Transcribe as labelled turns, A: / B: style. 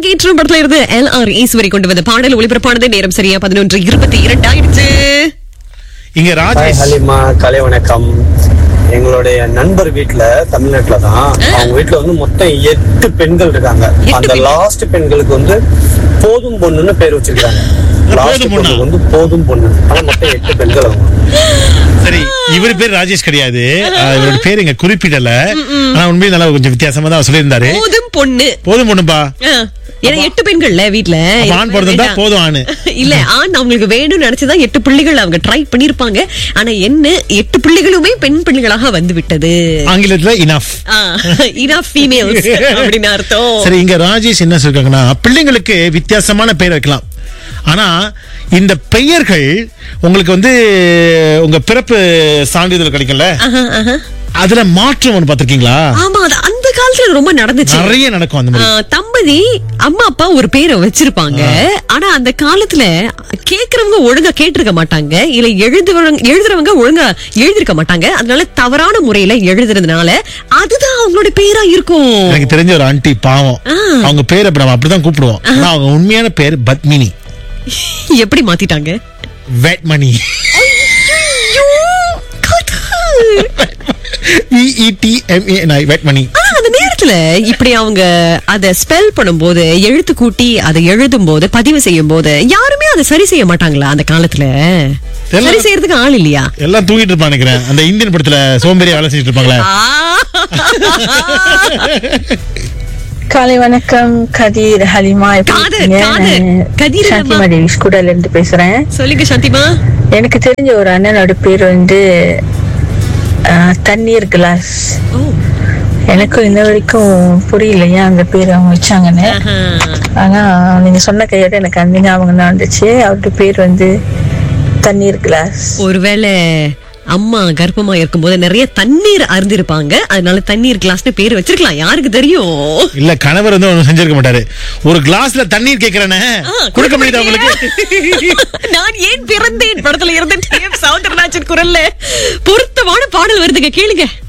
A: கொடியேற்றம் படத்துல இருந்து எல் ஆர் ஈஸ்வரி கொண்டு வந்த பாடல் ஒளிபரப்பானது நேரம் சரியா பதினொன்று இருபத்தி இரண்டு ஆயிடுச்சு
B: இங்க
C: ஹாய்
B: ராஜேஷ்
C: ஹலிமா கலை வணக்கம் எங்களுடைய நண்பர் வீட்ல தமிழ்நாட்டுல தான் அவங்க வீட்ல வந்து மொத்தம் எட்டு பெண்கள் இருக்காங்க
A: எட்டு
C: அந்த
A: பெண்கள்?
C: லாஸ்ட் பெண்களுக்கு வந்து போதும் பொண்ணுன்னு பேர் வச்சிருக்காங்க லாஸ்ட்
B: போதும் பொண்ணா?
C: பொண்ணுக்கு வந்து போதும் பொண்ணு ஆனா மொத்தம் எட்டு பெண்கள் அவங்க
B: சரி இவர் பேர் ராஜேஷ் கிடையாது ஆஹ், இவரோட பேர் இங்க குறிப்பிடல ஆனா உண்மையில நல்லா கொஞ்சம் வித்தியாசமா தான் சொல்லியிருந்தாரு
A: போதும் பொண்ணு
B: போதும் பொண்ணுப்பா
A: ஆ, ஏன்னா எட்டு பெண்கள்ல வீட்ல
B: அப்ப ஆண் பிறந்திருந்தா
A: வேண்டாம்.
B: போதும் ஆணு.
A: இல்ல ஆண் அவங்களுக்கு வேணும்னு நினைச்சுதான் எட்டு பிள்ளைகள் அவங்க ட்ரை பண்ணிருப்பாங்க ஆனா என்ன எட்டு பிள்ளைகளுமே பெண் பிள்ளைகளாக வந்து விட்டது
B: ஆங்கிலத்துல இனஃப்
A: இனஃப் ஃபீமேல்ஸ் அப்படின்னு அர்த்தம்
B: சரி இங்க ராஜேஷ் என்ன சொல்றாங்கன்னா பிள்ளைங்களுக்கு வித்தியாசமான பெயர் வைக்கலாம் ஆனா இந்த பெயர்கள் உங்களுக்கு வந்து உங்க பிறப்பு சான்றிதழ் கிடைக்கும்ல
A: ஆஹா, ஆஹா.
B: அதுல மாற்றம் ஒண்ணு பாத்திருக்கீங்களா
A: ஆமா அது அந்த காலத்துல ரொம்ப நடந்துச்சு
B: நிறைய நடக்கும் அந்த
A: ஆ,
B: மாதிரி
A: தம்பதி அம்மா அப்பா ஒரு பேரை வச்சிருப்பாங்க ஆனா அந்த காலத்துல கேக்குறவங்க ஒழுங்கா கேட்டிருக்க மாட்டாங்க இல்ல எழுதுறவங்க எழுதுறவங்க ஒழுங்கா எழுதிருக்க மாட்டாங்க அதனால தவறான முறையில எழுதுறதுனால அதுதான் அவங்களோட பேரா இருக்கும்
B: எனக்கு தெரிஞ்ச ஒரு ஆண்டி பாவம்
A: ஆ.
B: அவங்க பேர் அப்ப நம்ம அப்படிதான் கூப்பிடுவோம் ஆனா அவங்க உண்மையான பேர் பத்மினி
A: எப்படி மாத்திட்டாங்க
B: வெட் மணி
A: ஐயோ, கதா.
B: விஇடிஎம்ஏ வெட் மணி
A: ஆனா அந்த நேரத்துல இப்படி அவங்க அத ஸ்பெல் பண்ணும்போது எழுத்து கூட்டி அதை எழுதும் போது பதிவு செய்யும் போது யாருமே அதை சரி செய்ய மாட்டாங்களா அந்த காலத்துல
B: எல்லாம்
A: சரி செய்யறதுக்கு ஆள் இல்லையா
B: எல்லாம் தூங்கிட்டு இருப்பான் நினைக்கிறேன் அந்த இந்தியன் படத்துல சோம்பேறி வேலை செஞ்சுட்டு இருப்பாங்களே
D: காலை வணக்கம் கதீர் ஹலிமா எப்படி
A: காதர்,
D: இருக்கீங்க?
A: காதர்.
D: நான்
A: கதீர்
D: சாந்திமா
A: இல்லம்மா.
D: தேவி ஸ்கூடர்ல இருந்து பேசுறேன்
A: சொல்லுங்க சாந்திமா
D: எனக்கு தெரிஞ்ச ஒரு அண்ணனோட பேர் வந்து ஆஹ், தண்ணீர் கிளாஸ்
A: ஓ
D: எனக்கும் இன்ன வரைக்கும் புரியல ஏன் அந்த பேர் அவங்க வச்சாங்கன்னு
A: ஆஹா.
D: ஆனா நீங்க சொன்ன கையோட எனக்கு அந்த ஞாபகம் தான் வந்துச்சு அவருடைய பேர் வந்து தண்ணீர் கிளாஸ்
A: ஒருவேளை அம்மா கர்ப்பமா இருக்கும்போது நிறைய தண்ணீர் அருந்திருப்பாங்க அதனால தண்ணீர் கிளாஸ்னு பேர் வச்சிருக்கலாம் யாருக்கு தெரியும்
B: இல்ல கணவர் வந்து ஒண்ணும் செஞ்சிருக்க மாட்டாரு ஒரு கிளாஸ்ல தண்ணீர் கேக்குறேனே
A: ஆ,
B: கொடுக்க முடியுதா உங்களுக்கு
A: நான் ஏன் பிறந்தேன் படத்துல இருந்து டி எம் சவுந்தரராஜன் குரல்ல பொருத்தமான பாடல் வருதுங்க கேளுங்க